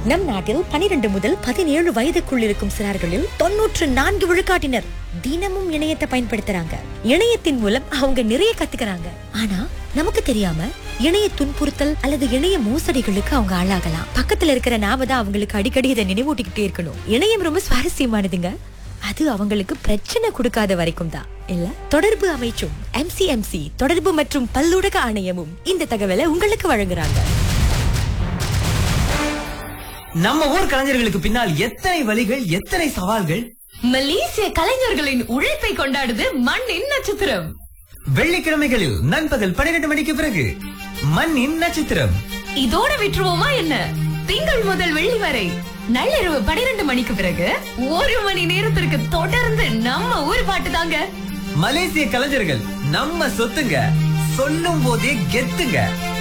நம் நாட்டில் பனிரெண்டு முதல் பதினேழு வயதுக்குள் இருக்கும் சிறார்களில் தொன்னூற்று நான்கு விழுக்காட்டினர் தினமும் இணையத்தை பயன்படுத்துறாங்க இணையத்தின் மூலம் அவங்க நிறைய கத்துக்கறாங்க ஆனா நமக்கு தெரியாம இணைய துன்புறுத்தல் அல்லது இணைய மோசடிகளுக்கு அவங்க ஆளாகலாம் பக்கத்துல இருக்கிற நாம தான் அவங்களுக்கு அடிக்கடி இதை நினைவூட்டிக்கிட்டே இருக்கணும் இணையம் ரொம்ப சுவாரஸ்யமானதுங்க அது அவங்களுக்கு பிரச்சனை கொடுக்காத வரைக்கும் தான் இல்ல தொடர்பு அமைச்சும் எம்சிஎம்சி தொடர்பு மற்றும் பல்லூடக ஆணையமும் இந்த தகவலை உங்களுக்கு வழங்குறாங்க நம்ம ஊர் கலைஞர்களுக்கு பின்னால் எத்தனை வழிகள் எத்தனை சவால்கள் மலேசிய கலைஞர்களின் உழைப்பை கொண்டாடுது மண்ணின் நட்சத்திரம் வெள்ளிக்கிழமைகளில் நண்பகல் பன்னிரண்டு மணிக்கு பிறகு மண்ணின் நட்சத்திரம் இதோட விட்டுருவோமா என்ன திங்கள் முதல் வெள்ளி வரை நள்ளிரவு பனிரெண்டு மணிக்கு பிறகு ஒரு மணி நேரத்திற்கு தொடர்ந்து நம்ம ஊர் பாட்டு தாங்க மலேசிய கலைஞர்கள் நம்ம சொத்துங்க சொல்லும் போதே கெத்துங்க